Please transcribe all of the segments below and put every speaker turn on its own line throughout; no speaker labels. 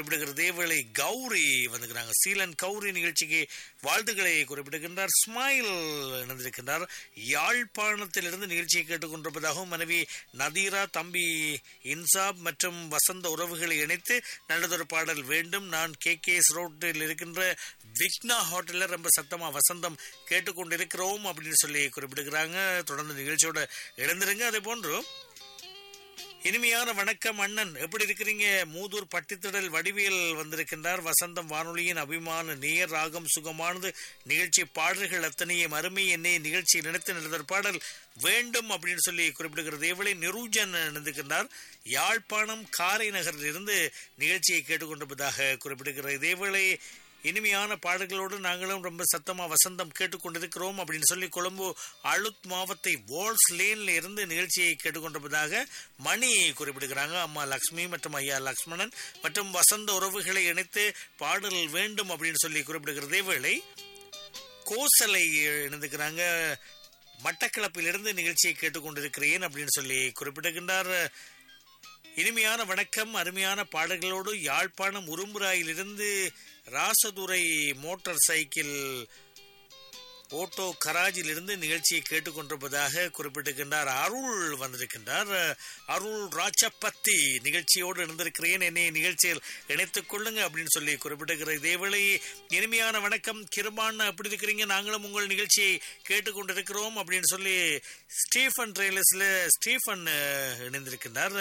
குறிப்பிடுகிற தேவலை கௌரி வந்துக்கிறாங்க சீலன் கௌரி நிகழ்ச்சிக்கு வாழ்த்துக்களை குறிப்பிடுகின்றார் ஸ்மைல் இணைந்திருக்கின்றார் யாழ்ப்பாணத்திலிருந்து நிகழ்ச்சியை கேட்டுக்கொண்டிருப்பதாகவும் மனைவி நதீரா தம்பி இன்சாப் மற்றும் வசந்த உறவுகளை இணைத்து நல்லதொரு பாடல் வேண்டும் நான் கே கே எஸ் ரோட்டில் இருக்கின்ற விக்னா ஹோட்டல்ல ரொம்ப சத்தமா வசந்தம் கேட்டுக்கொண்டிருக்கிறோம் அப்படின்னு சொல்லி குறிப்பிடுகிறாங்க தொடர்ந்து நிகழ்ச்சியோட இழந்துருங்க அதே போன்று இனிமையான வணக்கம் அண்ணன் எப்படி இருக்கிறீங்க மூதூர் பட்டித்திடல் வடிவியல் வந்திருக்கின்றார் வசந்தம் வானொலியின் அபிமான நேர் ராகம் சுகமானது நிகழ்ச்சி பாடல்கள் அத்தனையும் அருமை என்னை நிகழ்ச்சி நினைத்து நடந்த பாடல் வேண்டும் அப்படின்னு சொல்லி குறிப்பிடுகிறது இவளை நிரூஜன் நினைக்கின்றார் யாழ்ப்பாணம் காரை நகரில் இருந்து நிகழ்ச்சியை கேட்டுக்கொண்டிருப்பதாக குறிப்பிடுகிறது இதேவேளை இனிமையான பாடல்களோடு நாங்களும் ரொம்ப சத்தமா வசந்தம் கேட்டுக்கொண்டிருக்கிறோம் அப்படின்னு சொல்லி கொழும்பு அழுத் மாவத்தை வால்ஸ் லேன்ல இருந்து நிகழ்ச்சியை கேட்டுக்கொண்டிருப்பதாக மணி குறிப்பிடுகிறாங்க அம்மா லக்ஷ்மி மற்றும் ஐயா லக்ஷ்மணன் மற்றும் வசந்த உறவுகளை இணைத்து பாடல் வேண்டும் அப்படின்னு சொல்லி குறிப்பிடுகிறதே வேளை கோசலை இணைந்துக்கிறாங்க மட்டக்களப்பிலிருந்து நிகழ்ச்சியை கேட்டுக்கொண்டிருக்கிறேன் அப்படின்னு சொல்லி குறிப்பிடுகின்றார் இனிமையான வணக்கம் அருமையான பாடல்களோடு யாழ்ப்பாணம் உரும்புராயிலிருந்து ராசதுரை மோட்டார் சைக்கிள் ஓட்டோ கராஜிலிருந்து நிகழ்ச்சியை கேட்டுக்கொண்டிருப்பதாக குறிப்பிட்டிருக்கின்றார் அருள் வந்திருக்கின்றார் அருள் ராஜப்பத்தி நிகழ்ச்சியோடு இருந்திருக்கிறேன் என்னை நிகழ்ச்சியில் இணைத்துக் கொள்ளுங்க அப்படின்னு சொல்லி குறிப்பிட்டிருக்கிற இதேவேளை இனிமையான வணக்கம் கிருபான் அப்படி இருக்கிறீங்க நாங்களும் உங்கள் நிகழ்ச்சியை கேட்டுக்கொண்டிருக்கிறோம் அப்படின்னு சொல்லி ஸ்டீஃபன் ட்ரெயிலர்ஸ்ல ஸ்டீஃபன் இணைந்திருக்கின்றார்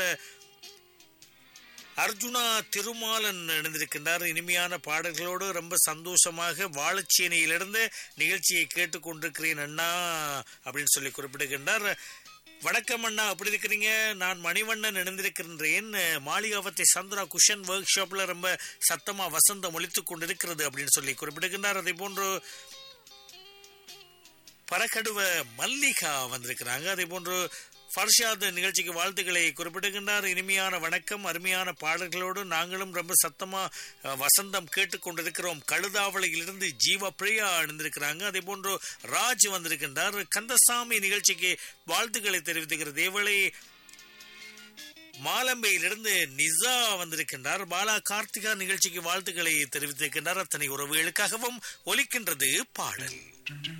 அர்ஜுனா திருமாலன் இணைந்திருக்கின்றார் இனிமையான பாடல்களோடு ரொம்ப சந்தோஷமாக வாழச்சேனையிலிருந்து நிகழ்ச்சியை கேட்டுக்கொண்டிருக்கிறேன் அண்ணா அப்படின்னு சொல்லி குறிப்பிடுகின்றார் வணக்கம் அண்ணா அப்படி இருக்கிறீங்க நான் மணிவண்ணன் இணைந்திருக்கின்றேன் மாளிகாவத்தை சந்திரா குஷன் ஒர்க் ஷாப்ல ரொம்ப சத்தமா வசந்தம் ஒழித்துக் கொண்டிருக்கிறது அப்படின்னு சொல்லி குறிப்பிடுகின்றார் அதே போன்று பரக்கடுவ மல்லிகா வந்திருக்கிறாங்க அதே போன்று ஃபர்ஷாத் நிகழ்ச்சிக்கு வாழ்த்துக்களை குறிப்பிடுகின்றார் இனிமையான வணக்கம் அருமையான பாடல்களோடு நாங்களும் ரொம்ப சத்தமா வசந்தம் கேட்டுக்கொண்டிருக்கிறோம் கழுதாவளையிலிருந்து ஜீவ பிரியா அணிந்திருக்கிறாங்க அதே போன்று ராஜ் வந்திருக்கின்றார் கந்தசாமி நிகழ்ச்சிக்கு வாழ்த்துக்களை தெரிவித்துகிற தேவளை மாலம்பையிலிருந்து நிசா வந்திருக்கின்றார் பாலா கார்த்திகா நிகழ்ச்சிக்கு வாழ்த்துக்களை தெரிவித்திருக்கின்றார் அத்தனை உறவுகளுக்காகவும் ஒலிக்கின்றது பாடல்